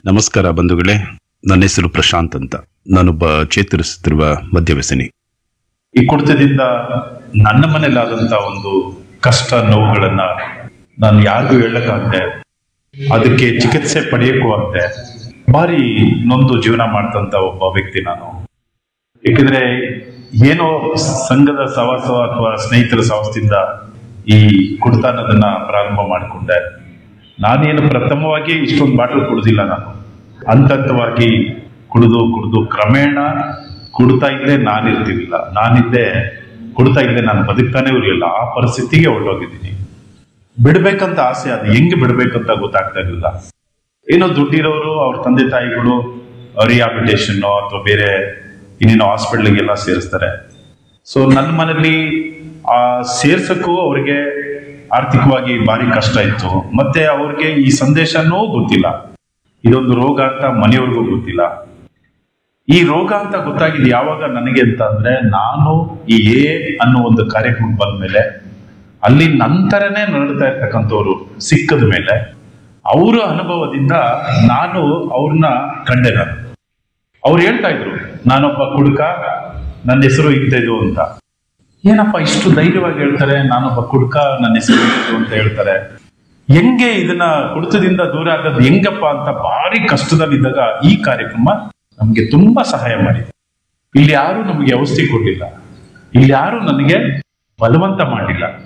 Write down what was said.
ನಮಸ್ಕಾರ ಬಂಧುಗಳೇ ನನ್ನ ಹೆಸರು ಪ್ರಶಾಂತ್ ಅಂತ ನಾನೊಬ್ಬ ಚೇತರಿಸುತ್ತಿರುವ ಮದ್ಯವ್ಯಸನಿ ಈ ಕುಡಿತದಿಂದ ನನ್ನ ಮನೇಲಾದಂತ ಒಂದು ಕಷ್ಟ ನೋವುಗಳನ್ನ ನಾನು ಯಾರಿಗೂ ಹೇಳಕ್ಕಾಗದೆ ಅದಕ್ಕೆ ಚಿಕಿತ್ಸೆ ಪಡೆಯಕ್ಕೂ ಆಗದೆ ಭಾರಿ ನೊಂದು ಜೀವನ ಮಾಡ್ತಂತ ಒಬ್ಬ ವ್ಯಕ್ತಿ ನಾನು ಏಕೆಂದ್ರೆ ಏನೋ ಸಂಘದ ಸಹವಾಸ ಅಥವಾ ಸ್ನೇಹಿತರ ಸಹವಾಸದಿಂದ ಈ ಕುಡಿತ ಅನ್ನೋದನ್ನ ಪ್ರಾರಂಭ ಮಾಡಿಕೊಂಡೆ ನಾನೇನು ಪ್ರಥಮವಾಗಿ ಇಷ್ಟೊಂದು ಬಾಟಲ್ ಕುಡಿದಿಲ್ಲ ನಾನು ಹಂತ ಹಂತವಾಗಿ ಕುಡಿದು ಕುಡಿದು ಕ್ರಮೇಣ ಕುಡ್ತಾ ಇದ್ದೆ ನಾನಿರ್ತಿರ್ಲಿಲ್ಲ ನಾನಿದ್ದೆ ಕುಡ್ತಾ ಇದ್ದೆ ನಾನು ಬದುಕ್ತಾನೆ ಇರಲಿಲ್ಲ ಆ ಪರಿಸ್ಥಿತಿಗೆ ಹೊರಟೋಗಿದ್ದೀನಿ ಬಿಡ್ಬೇಕಂತ ಆಸೆ ಅದು ಹೆಂಗೆ ಬಿಡ್ಬೇಕಂತ ಗೊತ್ತಾಗ್ತಾ ಇರಲಿಲ್ಲ ಏನೋ ದುಡ್ಡಿರೋರು ಅವ್ರ ತಂದೆ ತಾಯಿಗಳು ರಿಹಾಬಿಟೇಷನ್ ಅಥವಾ ಬೇರೆ ಇನ್ನೇನೋ ಹಾಸ್ಪಿಟ್ಲಿಗೆಲ್ಲ ಸೇರಿಸ್ತಾರೆ ಸೊ ನನ್ನ ಮನೇಲಿ ಆ ಸೇರ್ಸಕ್ಕೂ ಅವ್ರಿಗೆ ಆರ್ಥಿಕವಾಗಿ ಭಾರಿ ಕಷ್ಟ ಇತ್ತು ಮತ್ತೆ ಅವ್ರಿಗೆ ಈ ಸಂದೇಶನೂ ಗೊತ್ತಿಲ್ಲ ಇದೊಂದು ರೋಗ ಅಂತ ಮನೆಯವ್ರಿಗೂ ಗೊತ್ತಿಲ್ಲ ಈ ರೋಗ ಅಂತ ಗೊತ್ತಾಗಿದ್ದು ಯಾವಾಗ ನನಗೆ ಅಂತ ಅಂದ್ರೆ ನಾನು ಈ ಎ ಅನ್ನೋ ಒಂದು ಕಾರ್ಯಕ್ರಮ ಬಂದ್ಮೇಲೆ ಅಲ್ಲಿ ನಂತರನೇ ನಡ್ತಾ ಇರ್ತಕ್ಕಂಥವ್ರು ಸಿಕ್ಕದ ಮೇಲೆ ಅವರ ಅನುಭವದಿಂದ ನಾನು ಅವ್ರನ್ನ ಕಂಡೆ ನಾನು ಅವ್ರು ಹೇಳ್ತಾ ಇದ್ರು ನಾನೊಬ್ಬ ಕುಡುಕ ನನ್ನ ಹೆಸರು ಇಂಥದ್ದು ಅಂತ ಏನಪ್ಪ ಇಷ್ಟು ಧೈರ್ಯವಾಗಿ ಹೇಳ್ತಾರೆ ನಾನೊಬ್ಬ ಕುಡುಕ ನನ್ನ ಹೆಸರು ಇಂಥದ್ದು ಅಂತ ಹೇಳ್ತಾರೆ ಹೆಂಗೆ ಇದನ್ನ ಕುಡಿತದಿಂದ ದೂರ ಆಗೋದು ಹೆಂಗಪ್ಪ ಅಂತ ಭಾರಿ ಕಷ್ಟದಲ್ಲಿದ್ದಾಗ ಈ ಕಾರ್ಯಕ್ರಮ ನಮ್ಗೆ ತುಂಬಾ ಸಹಾಯ ಮಾಡಿದೆ ಇಲ್ಲಿ ಯಾರು ನಮಗೆ ಔಷಧಿ ಕೊಡ್ಲಿಲ್ಲ ಇಲ್ಲಿ ಯಾರು ನನಗೆ ಬಲವಂತ ಮಾಡಿಲ್ಲ